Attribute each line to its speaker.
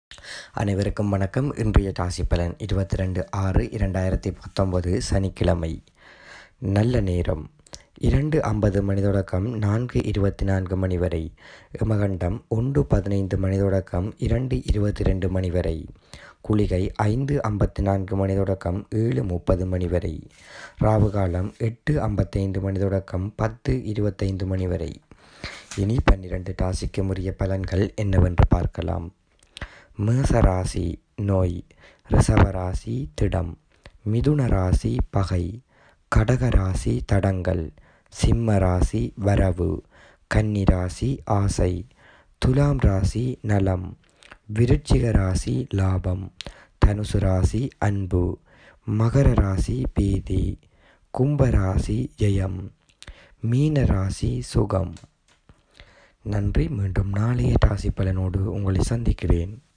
Speaker 1: அனைவருக்கும் வணக்கம் இன்றைய ராசி பலன் இருபத்தி ரெண்டு ஆறு இரண்டாயிரத்தி பத்தொன்பது சனிக்கிழமை நல்ல நேரம் இரண்டு ஐம்பது மணி தொடக்கம் நான்கு இருபத்தி நான்கு மணி வரை யமகண்டம் ஒன்று பதினைந்து மணி தொடக்கம் இரண்டு இருபத்தி ரெண்டு மணி வரை குளிகை ஐந்து ஐம்பத்தி நான்கு மணி தொடக்கம் ஏழு முப்பது மணி வரை ராவுகாலம் எட்டு ஐம்பத்தைந்து மணி தொடக்கம் பத்து இருபத்தைந்து மணி வரை இனி பன்னிரண்டு ராசிக்கு உரிய பலன்கள் என்னவென்று பார்க்கலாம் மேசராசி நோய் ரிஷபராசி திடம் மிதுன ராசி பகை கடகராசி தடங்கள் சிம்ம ராசி வரவு கன்னிராசி ஆசை துலாம் ராசி நலம் விருச்சிக ராசி லாபம் தனுசு ராசி அன்பு மகர ராசி பீதி கும்பராசி ஜெயம் மீன ராசி சுகம் நன்றி மீண்டும் நாளைய ராசி பலனோடு உங்களை சந்திக்கிறேன்